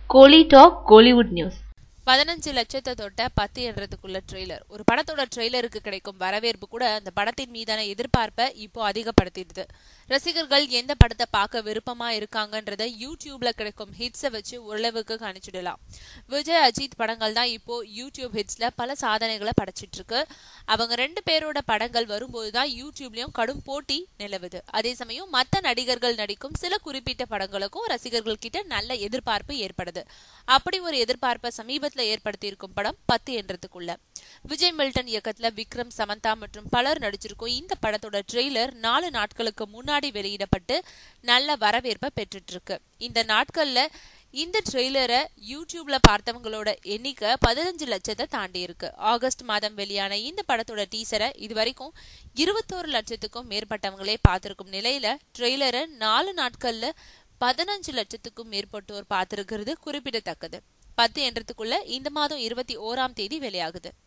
கோலி talk Kollywood news பதினஞ்சு லட்சத்தை தொட்ட பத்து என்றதுக்குள்ள ட்ரெய்லர் ஒரு படத்தோட ட்ரெய்லருக்கு கிடைக்கும் வரவேற்பு கூட அந்த படத்தின் மீதான எதிர்பார்ப்பை இப்போ அதிகப்படுத்திடுது ரசிகர்கள் எந்த படத்தை பார்க்க விருப்பமா இருக்காங்கன்றத யூடியூப்ல கிடைக்கும் ஹிட்ஸை வச்சு ஓரளவுக்கு கணிச்சிடலாம் விஜய் அஜித் படங்கள் தான் இப்போ யூடியூப் ஹிட்ஸ்ல பல சாதனைகளை படைச்சிட்டு இருக்கு அவங்க ரெண்டு பேரோட படங்கள் வரும்போது தான் யூடியூப்லயும் கடும் போட்டி நிலவுது அதே சமயம் மத்த நடிகர்கள் நடிக்கும் சில குறிப்பிட்ட படங்களுக்கும் ரசிகர்கள் கிட்ட நல்ல எதிர்பார்ப்பு ஏற்படுது அப்படி ஒரு எதிர்பார்ப்பை சமீபத்தில் படத்துல ஏற்படுத்தி இருக்கும் படம் பத்து என்றதுக்குள்ள விஜய் மில்டன் இயக்கத்துல விக்ரம் சமந்தா மற்றும் பலர் நடிச்சிருக்கும் இந்த படத்தோட ட்ரெய்லர் நாலு நாட்களுக்கு முன்னாடி வெளியிடப்பட்டு நல்ல வரவேற்பை பெற்றுட்டு இருக்கு இந்த நாட்கள்ல இந்த ட்ரெய்லரை யூடியூப்ல பார்த்தவங்களோட எண்ணிக்கை பதினஞ்சு லட்சத்தை தாண்டி இருக்கு ஆகஸ்ட் மாதம் வெளியான இந்த படத்தோட டீசரை இது வரைக்கும் இருபத்தோரு லட்சத்துக்கும் மேற்பட்டவங்களே பார்த்திருக்கும் நிலையில ட்ரெய்லரை நாலு நாட்கள்ல பதினஞ்சு லட்சத்துக்கும் மேற்பட்டோர் பார்த்திருக்கிறது குறிப்பிடத்தக்கது பத்து என்றதுக்குள்ள இந்த மாதம் இருபத்தி ஓராம் தேதி வெளியாகுது